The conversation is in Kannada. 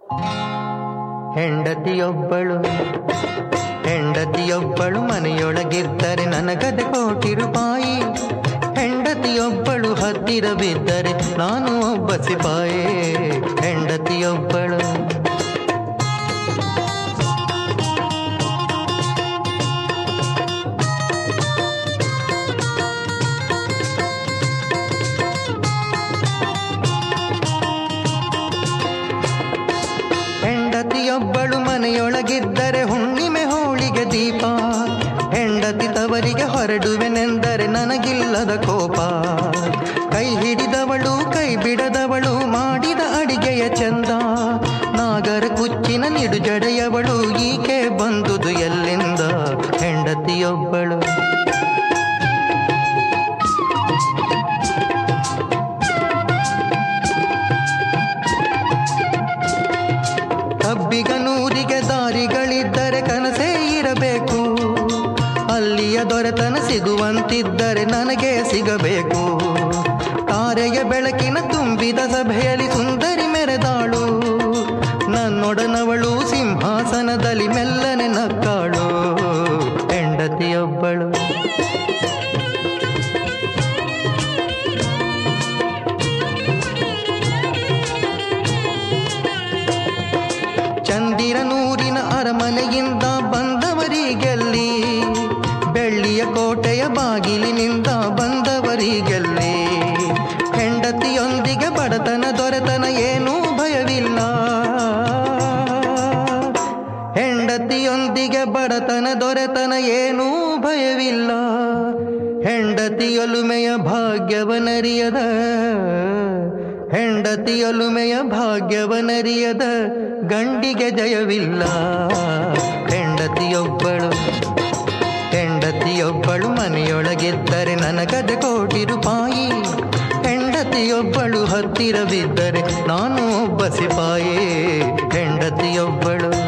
ಹೆಂಡತಿಯೊಬ್ಬಳು ಹೆಂಡತಿಯೊಬ್ಬಳು ಮನೆಯೊಳಗಿದ್ದರೆ ನನಗದೆ ಕೋಟಿ ರೂಪಾಯಿ ಹೆಂಡತಿಯೊಬ್ಬಳು ಹತ್ತಿರ ಬಿದ್ದರೆ ನಾನು ಒಬ್ಬ ಸಿಪಾಯೇ ಹೆಂಡತಿಯೊಬ್ಬಳು ಹೆಂಡತಿಯೊಬ್ಬಳು ಮನೆಯೊಳಗಿದ್ದರೆ ಹುಣ್ಣಿಮೆ ಹೋಳಿಗೆ ದೀಪ ಹೆಂಡತಿ ತವರಿಗೆ ಹೊರಡುವೆನೆಂದರೆ ನನಗಿಲ್ಲದ ಕೋಪ ಕೈ ಹಿಡಿದವಳು ಕೈ ಬಿಡದವಳು ಮಾಡಿದ ಅಡಿಗೆಯ ಚಂದ ನಾಗರ ಕುಚ್ಚಿನ ನಿಡುಜಡೆಯವಳು ಈಕೆ ಬಂದುದು ಎಲ್ಲಿಂದ ಹೆಂಡತಿಯೊಬ್ಬಳು ಕಬ್ಬಿಗ ನೂರಿಗೆ ದಾರಿಗಳಿದ್ದರೆ ಕನಸೇ ಇರಬೇಕು ಅಲ್ಲಿಯ ದೊರೆತನ ಸಿಗುವಂತಿದ್ದರೆ ನನಗೆ ಸಿಗಬೇಕು ತಾರೆಯ ಬೆಳಕಿನ ತುಂಬಿದ ಸಭೆಯಲ್ಲಿ ಸುಂದರಿ ಮೆರೆದಾಳು ನನ್ನೊಡನವಳು ಸಿಂಹಾಸನದಲ್ಲಿ ಮೆಲ್ಲನೆ ನಕ್ಕಾಳು ಹೆಂಡತಿಯೊಬ್ಬಳು ಚಂದಿರನೂರಿನ ಅರಮನೆಯಿಂದ ಬಂದವರಿಗೆಲ್ಲಿ ಬೆಳ್ಳಿಯ ಕೋಟೆಯ ಬಾಗಿಲಿನಿಂದ ಬಂದವರಿಗೆಲ್ಲಿ ಹೆಂಡತಿಯೊಂದಿಗೆ ಬಡತನ ದೊರೆತನ ಏನೂ ಭಯವಿಲ್ಲ ಹೆಂಡತಿಯೊಂದಿಗೆ ಬಡತನ ದೊರೆತನ ಏನೂ ಭಯವಿಲ್ಲ ಹೆಂಡತಿಯೊಲುಮೆಯ ಭಾಗ್ಯವನರಿಯದ ಹೆಂಡತಿಯೊಲುಮೆಯ ಭಾಗ್ಯವನರಿಯದ ಗಂಡಿಗೆ ಜಯವಿಲ್ಲ ಹೆಂಡತಿಯೊಬ್ಬಳು ಹೆಂಡತಿಯೊಬ್ಬಳು ಮನೆಯೊಳಗಿದ್ದರೆ ನನಗದೆ ಕೋಟಿ ರೂಪಾಯಿ ಹೆಂಡತಿಯೊಬ್ಬಳು ಹತ್ತಿರ ಬಿದ್ದರೆ ನಾನು ಒಬ್ಬ ಸಿಪಾಯೇ ಹೆಂಡತಿಯೊಬ್ಬಳು